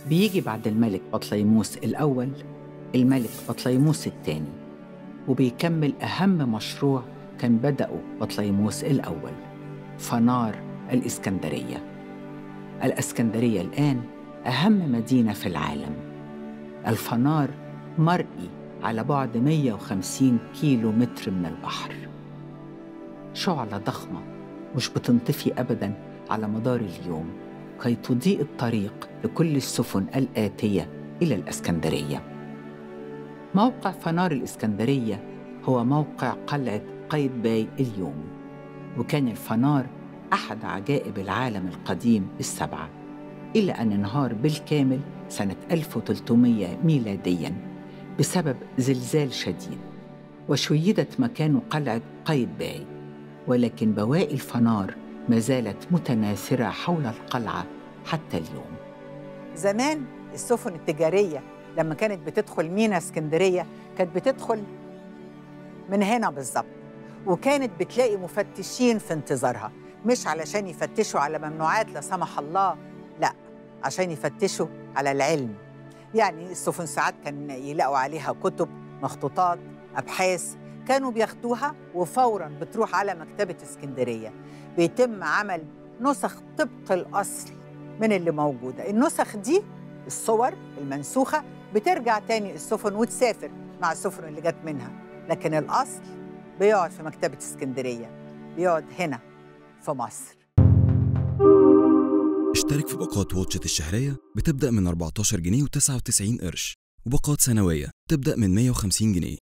بيجي بعد الملك بطليموس الأول الملك بطليموس الثاني وبيكمل أهم مشروع كان بدأه بطليموس الأول فنار الإسكندرية الإسكندرية الآن أهم مدينة في العالم الفنار مرئي على بعد 150 كيلو متر من البحر شعلة ضخمة مش بتنطفي أبدا على مدار اليوم كي تضيء الطريق لكل السفن الآتية إلى الإسكندرية موقع فنار الإسكندرية هو موقع قلعة قايتباي اليوم وكان الفنار أحد عجائب العالم القديم السبعة إلى أن انهار بالكامل سنة 1300 ميلادياً بسبب زلزال شديد وشيدت مكان قلعة قايتباي ولكن بواقي الفنار ما زالت متناثرة حول القلعة حتى اليوم زمان السفن التجارية لما كانت بتدخل مينا اسكندرية كانت بتدخل من هنا بالظبط وكانت بتلاقي مفتشين في انتظارها مش علشان يفتشوا على ممنوعات لا سمح الله لا عشان يفتشوا على العلم يعني السفن ساعات كان يلاقوا عليها كتب مخطوطات أبحاث كانوا بياخدوها وفورا بتروح على مكتبة اسكندرية بيتم عمل نسخ طبق الأصل من اللي موجودة النسخ دي الصور المنسوخة بترجع تاني السفن وتسافر مع السفن اللي جت منها لكن الأصل بيقعد في مكتبة اسكندرية بيقعد هنا في مصر اشترك في باقات واتشت الشهرية بتبدأ من 14 جنيه و99 قرش وباقات سنوية تبدأ من 150 جنيه